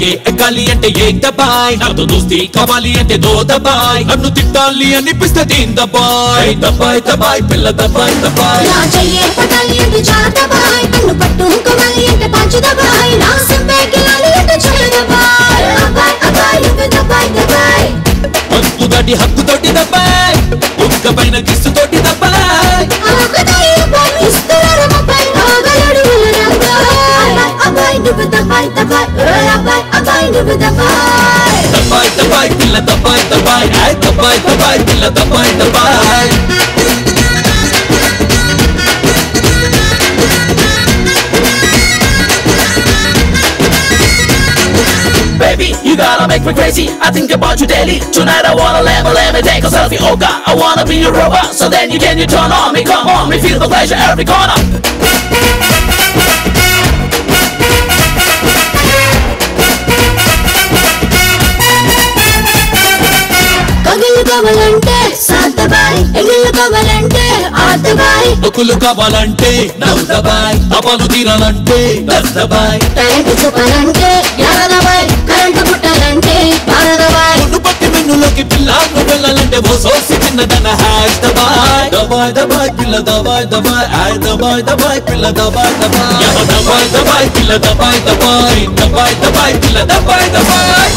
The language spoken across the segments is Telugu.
పైకే ఎక్కాలి అంటే ఏ దబాయ్ నాతో దోస్తి కావాలి అంటే దో దబాయ్ నన్ను తిట్టాలి అనిపిస్తే దీన్ దబాయ్ దబాయ్ దబాయ్ పిల్ల దబాయ్ దబాయ్ నా చెయ్యే పట్టాలి అంటే చాటబాయ్ కన్ను పట్టుకోవాలి అంటే పంచదబాయ్ నా సింపే గిలాలి అంటే చెల్లదబాయ్ అబ్బాయ్ అబ్బాయ్ నువ్వు దబాయ్ దబాయ్ హక్కు దాటి హక్కు తోటి దబాయ్ ఒక్క పైన కిస్సు తోటి దబాయ్ ఆకదై అబ్బాయ్ ఇస్తున్నారు అబ్బాయ్ ఆగలడు అబ్బాయ్ అబ్బాయ్ నువ్వు దబాయ్ దబాయ్ అబ్బాయ్ అబ్బాయ్ నువ్వు దబాయ్ దబాయ్ దబాయ్ పిల్ల దబాయ్ దబాయ్ ఆయ్ దబాయ్ దబాయ్ పిల్ల దబాయ్ దబాయ్ Baby, you gotta make me crazy. I think about you daily. Tonight I wanna let me, let me take a selfie. Oh God, I wanna be your robot. So then you can you turn on me, come on me, feel the pleasure every corner. కగిలు కావాలంటే సాతబాయ్ ఎగిళ్ళు కావాలంటే ఆతబాయ్ నొక్కులు కావాలంటే నవ్వుదబాయ్ అపాలు తీరాలంటే దర్దబాయ్ కరెంటు చూపాలంటే యారదబాయ్ కరెంటు పుట్టాలంటే బారదబాయ్ మున్ను పట్టి మిన్నులోకి పిల్లకు వెళ్ళాలంటే ఓ సోసి చిన్నదన హ్యాష్ దబాయ్ దబాయ్ దబాయ్ పిల్ల దబాయ్ దబాయ్ ఆయ్ దబాయ్ దబాయ్ పిల్ల దబాయ్ దబాయ్ యమ దబాయ్ దబాయ్ పిల్ల దబాయ్ దబాయ్ దబాయ్ దబాయ్ పిల్ల దబాయ్ దబాయ్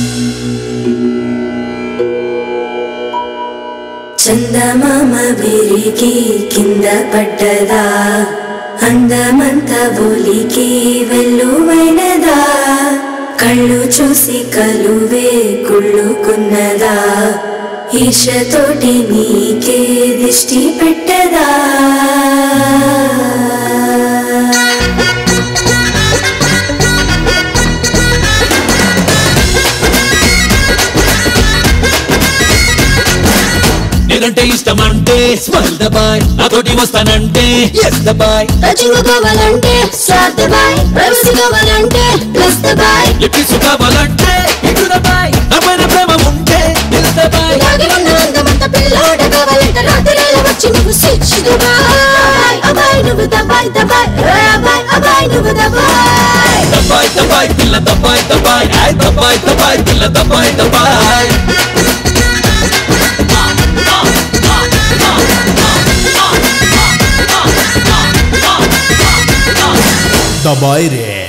చందమామ విరిగి కింద పడ్డదా అందమంత ఒలికి వెల్లువైనదా కళ్ళు చూసి కలువే కుళ్ళుకున్నదా ఈర్షతోటి నీకే దిష్టి పెట్టదా నేనంటే ఇష్టం అంటే స్మైల్ దబాయ్ నాతోటి వస్తానంటే ఎస్ దబాయ్ టచింగ్ కావాలంటే సాతబాయ్ ప్రైవసీ కావాలంటే ప్లస్ దబాయ్ ఎక్కిసు కావాలంటే ఇటు దబాయ్ నా పైన ప్రేమ ఉంటే దిల్ దబాయ్ ఇలాగే ఉన్న అందమంత పిల్లోడ కావాలంటే రాత్రిలో వచ్చి నువ్వు స్విచ్ దబాయ్ అబ్బాయ్ నువ్వు దబాయ్ దబాయ్ అబ్బాయ్ అబ్బాయ్ నువ్వు దబాయ్ దబాయ్ దబాయ్ పిల్ల దబాయ్ దబాయ్ ఆయ్ దబాయ్ దబాయ్ పిల్ల దబాయ్ దబాయ్ దబాయ్ రే